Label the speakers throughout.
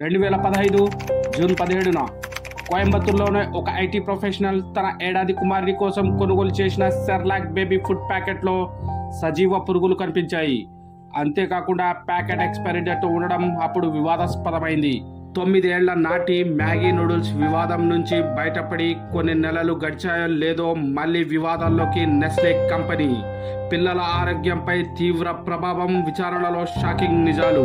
Speaker 1: రెండు వేల పదహైదు జూన్ పదిహేడున కోయంబత్తూరులోనే ఒక ఐటీ ప్రొఫెషనల్ తన ఏడాది కుమారుడి కోసం కొనుగోలు చేసిన సెర్లాక్ బేబీ ఫుడ్ ప్యాకెట్లో సజీవ పురుగులు కనిపించాయి అంతేకాకుండా ప్యాకెట్ ఎక్స్పైరీ డేట్ ఉండడం అప్పుడు వివాదాస్పదమైంది తొమ్మిదేళ్ల నాటి మ్యాగీ నూడిల్స్ వివాదం నుంచి బయటపడి కొన్ని నెలలు గడిచాయో లేదో మళ్ళీ వివాదాల్లోకి నెస్లే కంపెనీ పిల్లల ఆరోగ్యంపై తీవ్ర ప్రభావం విచారణలో షాకింగ్ నిజాలు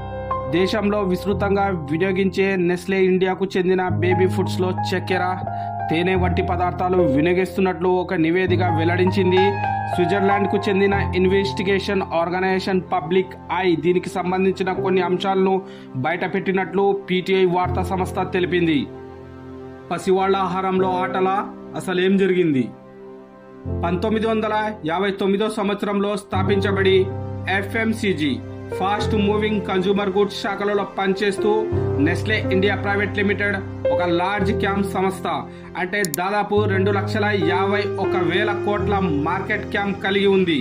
Speaker 1: దేశంలో విస్తృతంగా వినియోగించే నెస్లే ఇండియాకు చెందిన బేబీ ఫుడ్స్లో చక్కెర తేనె వంటి పదార్థాలు వినియోగిస్తున్నట్లు ఒక నివేదిక వెల్లడించింది స్విట్జర్లాండ్కు చెందిన ఇన్వెస్టిగేషన్ ఆర్గనైజేషన్ పబ్లిక్ ఐ దీనికి సంబంధించిన కొన్ని అంశాలను బయటపెట్టినట్లు పీటీఐ వార్తా సంస్థ తెలిపింది పసివాళ్ల ఆహారంలో ఆటల అసలేం జరిగింది పంతొమ్మిది వందల యాభై తొమ్మిదో సంవత్సరంలో స్థాపించబడి FMCG fast moving consumer goods శాఖలలో పనిచేస్తూ నెస్లే ఇండియా ప్రైవేట్ లిమిటెడ్ ఒక లార్జ్ క్యామ్ సంస్థ అంటే దాదాపు రెండు లక్షల యాభై ఒక వేల కోట్ల మార్కెట్ క్యామ్ కలిగి ఉంది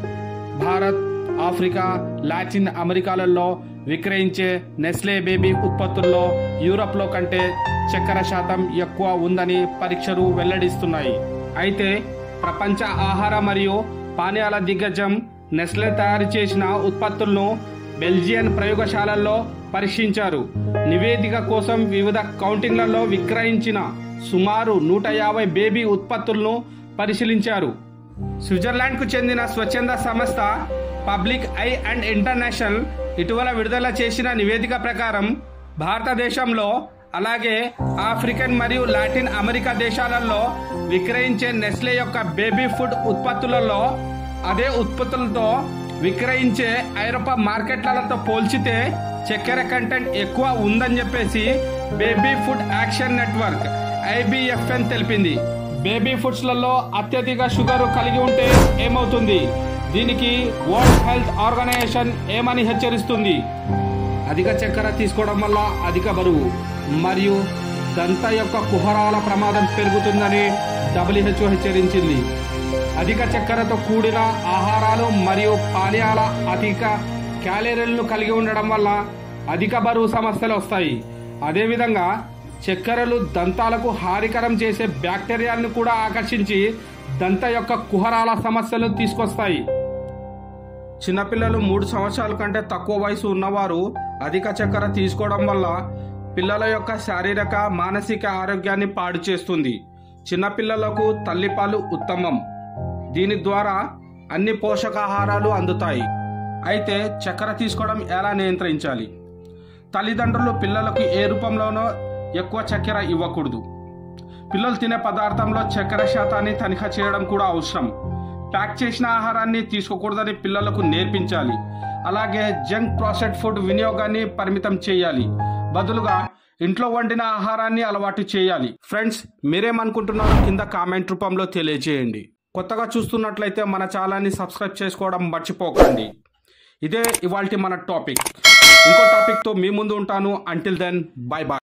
Speaker 1: భారత్ ఆఫ్రికా లాటిన్ అమెరికాలలో విక్రయించే నెస్లే బేబీ ఉత్పత్తుల్లో యూరప్లో కంటే చక్కెర శాతం ఎక్కువ ఉందని పరీక్షలు వెల్లడిస్తున్నాయి అయితే ప్రపంచ ఆహార మరియు పానీయాల దిగ్గజం నెస్లే తయారు చేసిన ఉత్పత్తులను బెల్జియన్ ప్రయోగశాలల్లో పరీక్షించారు నివేదిక కోసం వివిధ కౌంటింగ్లలో విక్రయించిన సుమారు నూట యాభై బేబీ ఉత్పత్తులను పరిశీలించారు స్విట్జర్లాండ్కు చెందిన స్వచ్ఛంద సంస్థ పబ్లిక్ ఐ అండ్ ఇంటర్నేషనల్ ఇటీవల విడుదల చేసిన నివేదిక ప్రకారం భారతదేశంలో అలాగే ఆఫ్రికన్ మరియు లాటిన్ అమెరికా దేశాలలో విక్రయించే నెస్లే యొక్క బేబీ ఫుడ్ ఉత్పత్తులలో అదే ఉత్పత్తులతో విక్రయించే ఐరోపా మార్కెట్లతో పోల్చితే చక్కెర కంటెంట్ ఎక్కువ ఉందని చెప్పేసి baby food action network IBFAN తెలిపింది బేబీ ఫుడ్స్లలో అత్యధిక షుగర్ కలిగి ఉంటే ఏమవుతుంది దీనికి వరల్డ్ హెల్త్ ఆర్గనైజేషన్ ఏమని హెచ్చరిస్తుంది అధిక చక్కెర తీసుకోవడం వల్ల అధిక బరువు మరియు దంత యొక్క కుహరాల ప్రమాదం పెరుగుతుందని డబ్ల్యూహెచ్ఓ హెచ్చరించింది అధిక చక్కెరతో కూడిన ఆహారాలు మరియు పానీయాల అధిక క్యాలరీలను కలిగి ఉండడం వల్ల అధిక బరువు సమస్యలు వస్తాయి అదేవిధంగా చక్కెరలు దంతాలకు హానికరం చేసే బ్యాక్టీరియాలను కూడా ఆకర్షించి దంత యొక్క కుహరాల సమస్యలు తీసుకొస్తాయి చిన్నపిల్లలు మూడు సంవత్సరాల కంటే తక్కువ వయసు ఉన్నవారు అధిక చక్కెర తీసుకోవడం వల్ల పిల్లల యొక్క శారీరక మానసిక ఆరోగ్యాన్ని పాడు చేస్తుంది చిన్నపిల్లలకు తల్లిపాలు ఉత్తమం దీని ద్వారా అన్ని పోషకాహారాలు అందుతాయి అయితే చక్కెర తీసుకోవడం ఎలా నియంత్రించాలి తల్లిదండ్రులు పిల్లలకు ఏ రూపంలోనో ఎక్కువ చక్కెర ఇవ్వకూడదు పిల్లలు తినే పదార్థంలో చక్కెర శాతాన్ని తనిఖీ చేయడం కూడా అవసరం ప్యాక్ చేసిన ఆహారాన్ని తీసుకోకూడదని పిల్లలకు నేర్పించాలి అలాగే జంక్ ప్రాసెస్డ్ ఫుడ్ వినియోగాన్ని పరిమితం చేయాలి బదులుగా ఇంట్లో వండిన ఆహారాన్ని అలవాటు చేయాలి ఫ్రెండ్స్ మీరేమనుకుంటున్నారో కింద కామెంట్ రూపంలో తెలియజేయండి కొత్తగా చూస్తున్నట్లయితే మన ఛానల్ని సబ్స్క్రైబ్ చేసుకోవడం మర్చిపోకండి ఇదే ఇవాల్టి మన టాపిక్ ఇంకో టాపిక్తో మీ ముందు ఉంటాను అంటిల్ దెన్ బై బాయ్